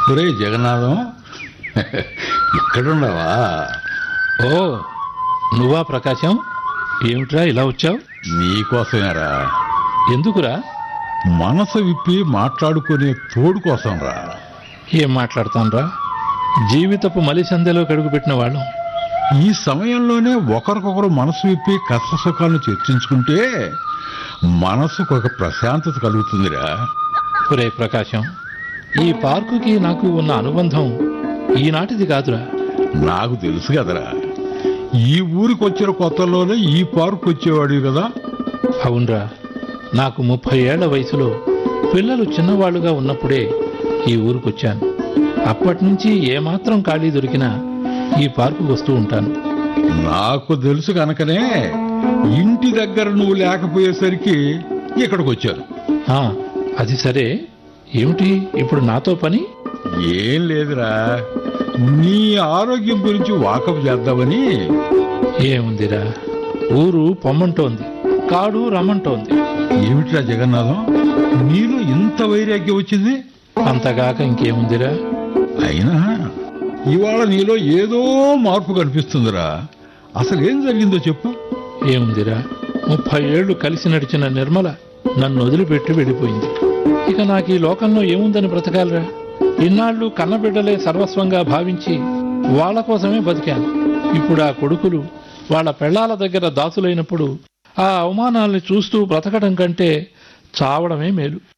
ఒరే జగన్నాథం ఇక్కడున్నావా ఓ నువ్వా ప్రకాశం ఏమిట్రా ఇలా వచ్చావు నీకోసమేరా ఎందుకురా మనసు విప్పి మాట్లాడుకునే తోడు కోసం రా ఏం మాట్లాడతాన్రా జీవితపు మలిసందెలో కడుగుపెట్టిన వాళ్ళం ఈ సమయంలోనే ఒకరికొకరు మనసు విప్పి కష్ట సుఖాలను చర్చించుకుంటే మనసుకు ఒక ప్రశాంతత కలుగుతుందిరా ఒరే ప్రకాశం ఈ పార్కుకి నాకు ఉన్న అనుబంధం ఈనాటిది కాదురా నాకు తెలుసు కదరా ఈ ఊరికి వచ్చిన కొత్తలోనే ఈ పార్క్ వచ్చేవాడివి కదా అవునరా నాకు ముప్పై ఏళ్ల వయసులో పిల్లలు చిన్నవాళ్లుగా ఉన్నప్పుడే ఈ ఊరికొచ్చాను అప్పటి నుంచి ఏమాత్రం ఖాళీ దొరికినా ఈ పార్కుకు వస్తూ ఉంటాను నాకు తెలుసు కనుకనే ఇంటి దగ్గర నువ్వు లేకపోయేసరికి ఇక్కడికి వచ్చాను ఆ, అది సరే ఏమిటి ఇప్పుడు నాతో పని ఏం లేదురా నీ ఆరోగ్యం గురించి వాకప్ చేద్దామని ఏముందిరా ఊరు పొమ్మంటోంది కాడు రమ్మంటోంది ఏమిట్రా జగన్నాథం నీలో ఇంత వైరాగ్యం వచ్చింది అంతగాక ఇంకేముందిరా అయినా ఇవాళ నీలో ఏదో మార్పు కనిపిస్తుందిరా అసలు ఏం జరిగిందో చెప్పు ఏముందిరా ముప్పై ఏళ్లు కలిసి నడిచిన నిర్మల నన్ను వదిలిపెట్టి వెళ్ళిపోయింది ఇక నాకు ఈ లోకంలో ఏముందని బ్రతకాలరా ఇన్నాళ్ళు కన్నబిడ్డలే సర్వస్వంగా భావించి వాళ్ళ కోసమే బతికాను ఇప్పుడు ఆ కొడుకులు వాళ్ళ పెళ్లాల దగ్గర దాసులైనప్పుడు ఆ అవమానాల్ని చూస్తూ బ్రతకడం కంటే చావడమే మేలు